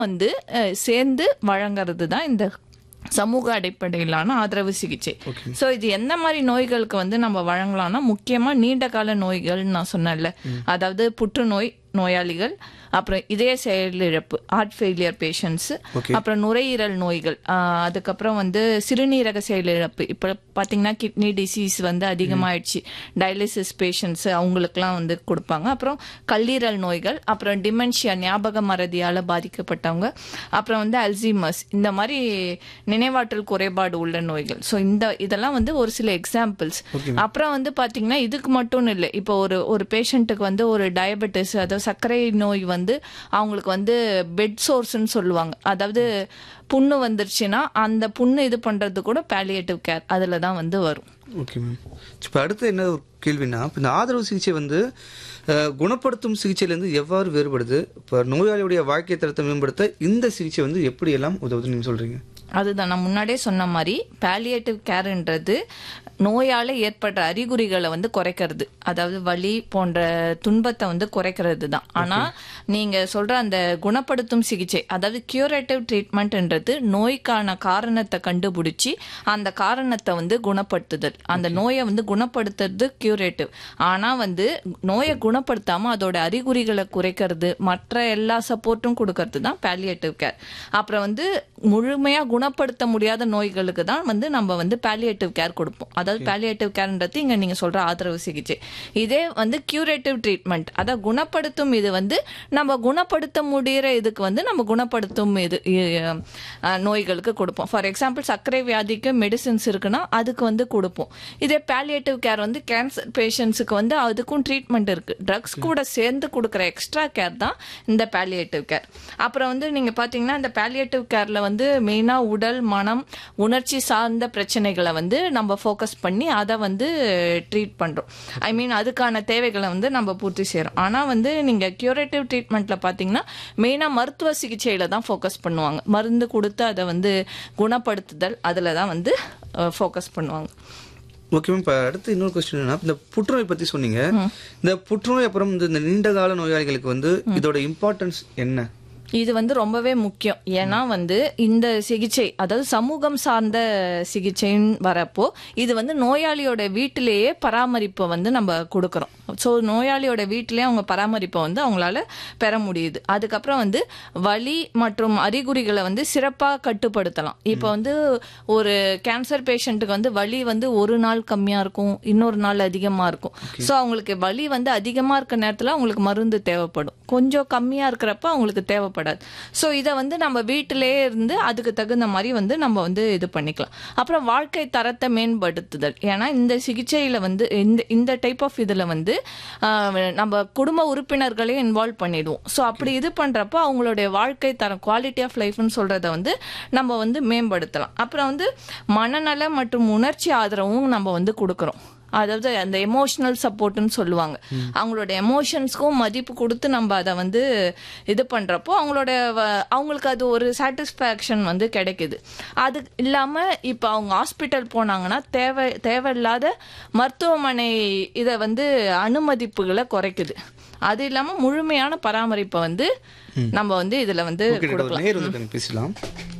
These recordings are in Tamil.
வந்து அஹ், சேர்ந்து வழங்குறது தான் இந்த சமூக அடிப்படையிலான ஆதரவு சிகிச்சை ஸோ இது எந்த மாதிரி நோய்களுக்கு வந்து நம்ம வழங்கலாம்னா முக்கியமா நீண்ட கால நோய்கள்னு நான் சொன்னேன்ல அதாவது புற்றுநோய் நோயாளிகள் அப்புறம் இதய செயலிழப்பு ஹார்ட் ஃபெயிலியர் பேஷண்ட்ஸ் Okay. அப்புறம் நுரையீரல் நோய்கள் ஆஹ் அதுக்கப்புறம் வந்து சிறுநீரக செயலிழப்பு இப்போ பார்த்தீங்கன்னா கிட்னி டிசீஸ் வந்து அதிகமாயிடுச்சு டயாலிசிஸ் பேஷண்ட்ஸ் அவங்களுக்குலாம் வந்து கொடுப்பாங்க அப்புறம் கல்லீரல் நோய்கள் அப்புறம் டிமென்ஷியா ஞாபக மறதியால் பாதிக்கப்பட்டவங்க அப்புறம் வந்து அல்சீமஸ் இந்த மாதிரி நினைவாற்றல் குறைபாடு உள்ள நோய்கள் ஸோ இந்த இதெல்லாம் வந்து ஒரு சில எக்ஸாம்பிள்ஸ் அப்புறம் வந்து பார்த்தீங்கன்னா இதுக்கு மட்டும் இல்லை இப்போ ஒரு ஒரு பேஷண்ட்டுக்கு வந்து ஒரு டயபெட்டிஸ் அதாவது சர்க்கரை நோய் வந்து அவங்களுக்கு வந்து பெட் சோர்ஸ்னு சொல்லுவாங்க அதாவது புண்ணு வந்துருச்சுன்னா அந்த புண்ணு இது பண்றது கூட பேலியேட்டிவ் கேர் அதுல தான் வந்து வரும் ஓகே மேம் இப்போ அடுத்து என்ன ஒரு கேள்வினா இப்போ இந்த ஆதரவு சிகிச்சை வந்து அஹ், குணப்படுத்தும் சிகிச்சையிலேருந்து எவ்வாறு வேறுபடுது இப்போ நோயாளியுடைய வாழ்க்கை தரத்தை மேம்படுத்த இந்த சிகிச்சை வந்து எப்படியெல்லாம் உதவுதுன்னு நீங்கள் சொல்கிறீங்க அதுதான் நான் முன்னாடியே சொன்ன மாதிரி பேலியேட்டிவ் கேர்ன்றது நோயால ஏற்பட்ட அறிகுறிகளை வந்து குறைக்கிறது அதாவது வலி போன்ற துன்பத்தை வந்து குறைக்கிறது தான் ஆனா நீங்க சொல்ற அந்த குணப்படுத்தும் சிகிச்சை அதாவது கியூரேட்டிவ் ட்ரீட்மெண்ட்ன்றது நோய்க்கான காரணத்தை கண்டுபிடிச்சி அந்த காரணத்தை வந்து குணப்படுத்துதல் அந்த நோயை வந்து குணப்படுத்துறது கியூரேட்டிவ் ஆனா வந்து நோயை குணப்படுத்தாம அதோட அறிகுறிகளை குறைக்கிறது மற்ற எல்லா சப்போர்ட்டும் கொடுக்கறது தான் பேலியேட்டிவ் கேர் அப்புறம் வந்து முழுமையா குணப்படுத்த முடியாத நோய்களுக்கு தான் வந்து நம்ம வந்து பேலியேட்டிவ் கேர் கொடுப்போம் அதாவது பேலியேட்டிவ் கேர்ன்றது இங்க நீங்க சொல்ற ஆதரவு சிகிச்சை இதே வந்து கியூரேட்டிவ் ட்ரீட்மெண்ட் அதாவது குணப்படுத்தும் இது வந்து நம்ம குணப்படுத்த முடியிற இதுக்கு வந்து நம்ம குணப்படுத்தும் இது இ- அஹ், நோய்களுக்கு கொடுப்போம் ஃபார் எக்ஸாம்பிள் சர்க்கரை வியாதிக்கு மெடிசின்ஸ் இருக்குன்னா அதுக்கு வந்து கொடுப்போம் இதே பேலியேட்டிவ் கேர் வந்து கேன்சர் பேஷண்ட்ஸுக்கு வந்து அதுக்கும் ட்ரீட்மெண்ட் இருக்கு ட்ரக்ஸ் கூட சேர்ந்து கொடுக்குற எக்ஸ்ட்ரா கேர் தான் இந்த பேலியேட்டிவ் கேர் அப்புறம் வந்து நீங்க பாத்தீங்கன்னா இந்த பேலியேட்டிவ் கேர்ல வந்து மெயினா உடல் மனம் உணர்ச்சி சார்ந்த பிரச்சனைகளை வந்து நம்ம ஃபோக்கஸ் பண்ணி அதை வந்து ட்ரீட் பண்றோம் ஐ மீன் அதுக்கான தேவைகளை வந்து நம்ம பூர்த்தி செய்றோம் ஆனா வந்து நீங்க கியூரேட்டிவ் ட்ரீட்மெண்ட்ல பாத்தீங்கன்னா மெயினா மருத்துவ சிகிச்சையில தான் ஃபோக்கஸ் பண்ணுவாங்க மருந்து கொடுத்து அதை வந்து குணப்படுத்துதல் அதுல தான் வந்து ஃபோக்கஸ் பண்ணுவாங்க ஓகே மேம் இப்போ அடுத்து இன்னொரு கொஸ்டின் என்ன இந்த புற்றுநோய் பற்றி சொன்னீங்க இந்த புற்றுநோய் அப்புறம் இந்த இந்த நீண்ட கால நோயாளிகளுக்கு வந்து இதோட இம்பார்ட்டன்ஸ் என்ன இது வந்து ரொம்பவே முக்கியம் ஏன்னா வந்து இந்த சிகிச்சை அதாவது சமூகம் சார்ந்த சிகிச்சைன்னு வரப்போ இது வந்து நோயாளியோட வீட்டிலேயே பராமரிப்பை வந்து நம்ம கொடுக்குறோம் ஸோ நோயாளியோட வீட்டிலேயே அவங்க பராமரிப்பை வந்து அவங்களால பெற முடியுது அதுக்கப்புறம் வந்து வலி மற்றும் அறிகுறிகளை வந்து சிறப்பாக கட்டுப்படுத்தலாம் இப்போ வந்து ஒரு கேன்சர் பேஷண்ட்டுக்கு வந்து வலி வந்து ஒரு நாள் கம்மியாக இருக்கும் இன்னொரு நாள் அதிகமாக இருக்கும் ஸோ அவங்களுக்கு வலி வந்து அதிகமாக இருக்க நேரத்தில் அவங்களுக்கு மருந்து தேவைப்படும் கொஞ்சம் கம்மியாக இருக்கிறப்ப அவங்களுக்கு தேவைப்படாது ஸோ இதை வந்து நம்ம வீட்டிலே இருந்து அதுக்கு தகுந்த மாதிரி வந்து நம்ம வந்து இது பண்ணிக்கலாம் அப்புறம் வாழ்க்கை தரத்தை மேம்படுத்துதல் ஏன்னா இந்த சிகிச்சையில் வந்து இந்த இந்த டைப் ஆஃப் இதில் வந்து ஆஹ், நம்ம குடும்ப உறுப்பினர்களையும் இன்வால்வ் பண்ணிடுவோம் ஸோ அப்படி இது பண்ணுறப்போ அவங்களுடைய வாழ்க்கை தரம் குவாலிட்டி ஆஃப் லைஃப்னு சொல்கிறத வந்து நம்ம வந்து மேம்படுத்தலாம் அப்புறம் வந்து மனநல மற்றும் உணர்ச்சி ஆதரவும் நம்ம வந்து கொடுக்குறோம் அதாவது அந்த எமோஷனல் சப்போர்ட்னு சொல்லுவாங்க அவங்களோட எமோஷன்ஸ்க்கும் மதிப்பு கொடுத்து நம்ம அதை வந்து இது பண்றப்போ அவங்களோட வ- அவங்களுக்கு அது ஒரு சாட்டிஸ்ஃபேக்ஷன் வந்து கிடைக்குது அது இல்லாம இப்போ அவங்க ஹாஸ்பிட்டல் போனாங்கன்னா தேவை தேவையில்லாத மருத்துவமனை இதை வந்து அனுமதிப்புகளை குறைக்குது அது இல்லாம முழுமையான பராமரிப்பை வந்து நம்ம வந்து இதுல வந்து ஓகே டாக்டர் கொடுக்கலாம் நேர் வந்து எனக்கு பேசலாம்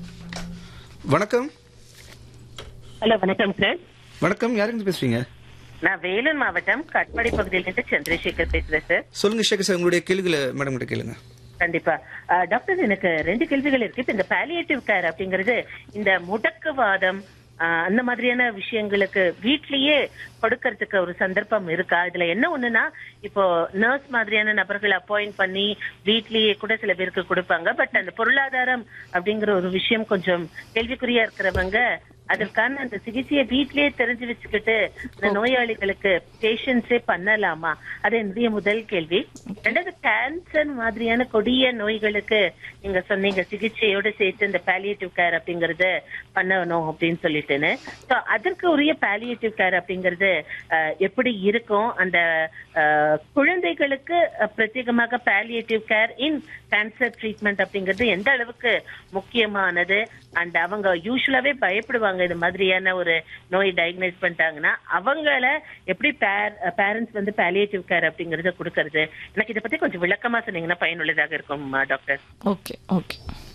வணக்கம் ஹலோ வணக்கம் சார் வணக்கம் யாருங்க பேசுறீங்க நான் வேலூர் மாவட்டம் கட்பாடி பகுதியிலிருந்து சந்திரசேகர் பேசுறேன் சார் சொல்லுங்க ஷேகர் சார் உங்களுடைய கேள்விகளை மேடம் கிட்ட கேளுங்க கண்டிப்பா அஹ், டாக்டர் எனக்கு ரெண்டு கேள்விகள் இருக்கு இப்ப இந்த பாலியேட்டிவ் கேர் அப்படிங்கிறது இந்த முடக்குவாதம் அஹ், அந்த மாதிரியான விஷயங்களுக்கு வீட்லயே கொடுக்கறதுக்கு ஒரு சந்தர்ப்பம் இருக்கா இதுல என்ன ஒண்ணுன்னா இப்போ நர்ஸ் மாதிரியான நபர்கள் அப்பாயிண்ட் பண்ணி வீட்லயே கூட சில பேருக்கு கொடுப்பாங்க பட் அந்த பொருளாதாரம் அப்படிங்கிற ஒரு விஷயம் கொஞ்சம் கேள்விக்குறியா இருக்கிறவங்க அதற்கான அந்த சிகிச்சையை வீட்லயே தெரிஞ்சு வச்சுக்கிட்டு இந்த நோயாளிகளுக்கு பேஷன்ஸே பண்ணலாமா அது என்னுடைய முதல் கேள்வி ரெண்டாவது கேன்சர் மாதிரியான கொடிய நோய்களுக்கு நீங்க சொன்னீங்க சிகிச்சையோட சேர்த்து இந்த பாலியேட்டிவ் கேர் அப்படிங்கறத பண்ணணும் அப்படின்னு சொல்லிட்டுன்னு சோ அதற்கு உரிய பாலியேட்டிவ் கேர் அப்படிங்கிறது அஹ், எப்படி இருக்கும் அந்த அஹ், குழந்தைகளுக்கு அஹ், பிரத்யேகமாக palliative care in cancer treatment அப்படிங்கிறது எந்த அளவுக்கு முக்கியமானது அண்ட் அவங்க யூஸ்வலாவே பயப்படுவாங்க இது மாதிரியான ஒரு நோய் டயக்னைஸ் பண்ணிட்டாங்கன்னா அவங்கள எப்படி பேரண்ட்ஸ் வந்து பாலியேட்டிவ் கேர் அப்படிங்கறத கொடுக்கறது எனக்கு இதை பத்தி கொஞ்சம் விளக்கமா சொன்னீங்கன்னா பயனுள்ளதாக இருக்கும் டாக்டர் ஓகே ஓகே